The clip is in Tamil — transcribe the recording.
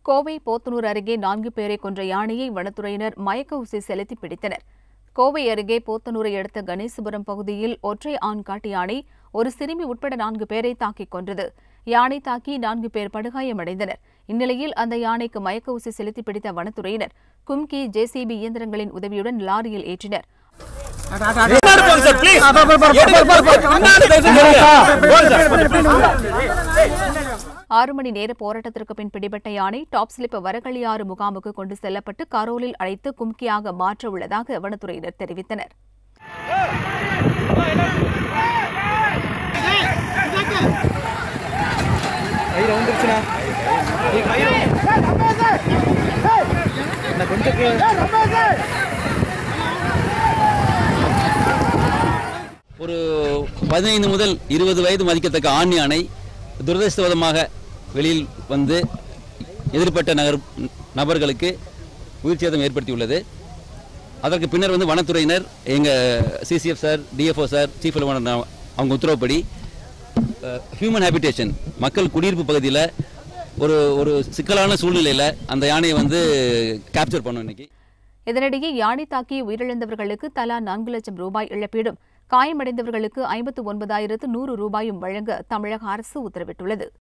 கோவை போத்தனூர் அருகே நான்கு பேரை கொன்ற யானையை வனத்துறையினர் மயக்க ஊசி செலுத்தி பிடித்தனர் கோவை அருகே போத்தனூரை அடுத்த கணேசபுரம் பகுதியில் ஒற்றை ஆண் காட்டு யானை ஒரு சிறுமி உட்பட நான்கு பேரை தாக்கிக் கொன்றது யானை தாக்கி நான்கு பேர் படுகாயமடைந்தனர் இந்நிலையில் அந்த யானைக்கு மயக்க ஊசி செலுத்தி பிடித்த வனத்துறையினர் கும்கி ஜேசிபி இயந்திரங்களின் உதவியுடன் லாரியில் ஏற்றினர் முன்னாடி போங்க சார் ப்ளீஸ் முன்னாடி தயவு செஞ்சு போங்க. ஆறு மணி நேர போராட்டத்திற்கு பின் பிடிபட்ட யானை டாப் ஸ்லிப் வரகளியாறு முகாமுக்கு கொண்டு செல்லப்பட்டு கரோலில் அழைத்து கும்கியாக மாற்ற உள்ளதாக வனத்துறையினர் தெரிவித்தனர் கயிறு வந்துருச்சுண்ணா நீ கயிறு நான் கொஞ்சம் ஒரு பதினைந்து முதல் இருபது வயது மதிக்கத்தக்க ஆண் யானை துரதிருஷ்டவதமாக வெளியில் வந்து எதிர்ப்பட்ட நகர் நபர்களுக்கு உயிர் சேதம் ஏற்படுத்தியுள்ளது அதற்கு பின்னர் வந்து வனத்துறையினர் எங்கள் CCF sir DFO sir chief எலவனர் அவங்க உத்தரவுப்படி ஹியூமன் ஹேபிடேஷன் மக்கள் குடியிருப்பு பகுதியில் ஒரு ஒரு சிக்கலான சூழ்நிலையில் அந்த யானையை வந்து கேப்சர் பண்ணோம் இன்னைக்கு இதனிடையே யானை தாக்கி உயிரிழந்தவர்களுக்கு தலா நான்கு லட்சம் ரூபாய் இழப்பீடும் காயமடைந்தவர்களுக்கு ஐம்பத்து ஒன்பதாயிரத்து நூறு ரூபாயும் வழங்க தமிழக அரசு உத்தரவிட்டுள்ளது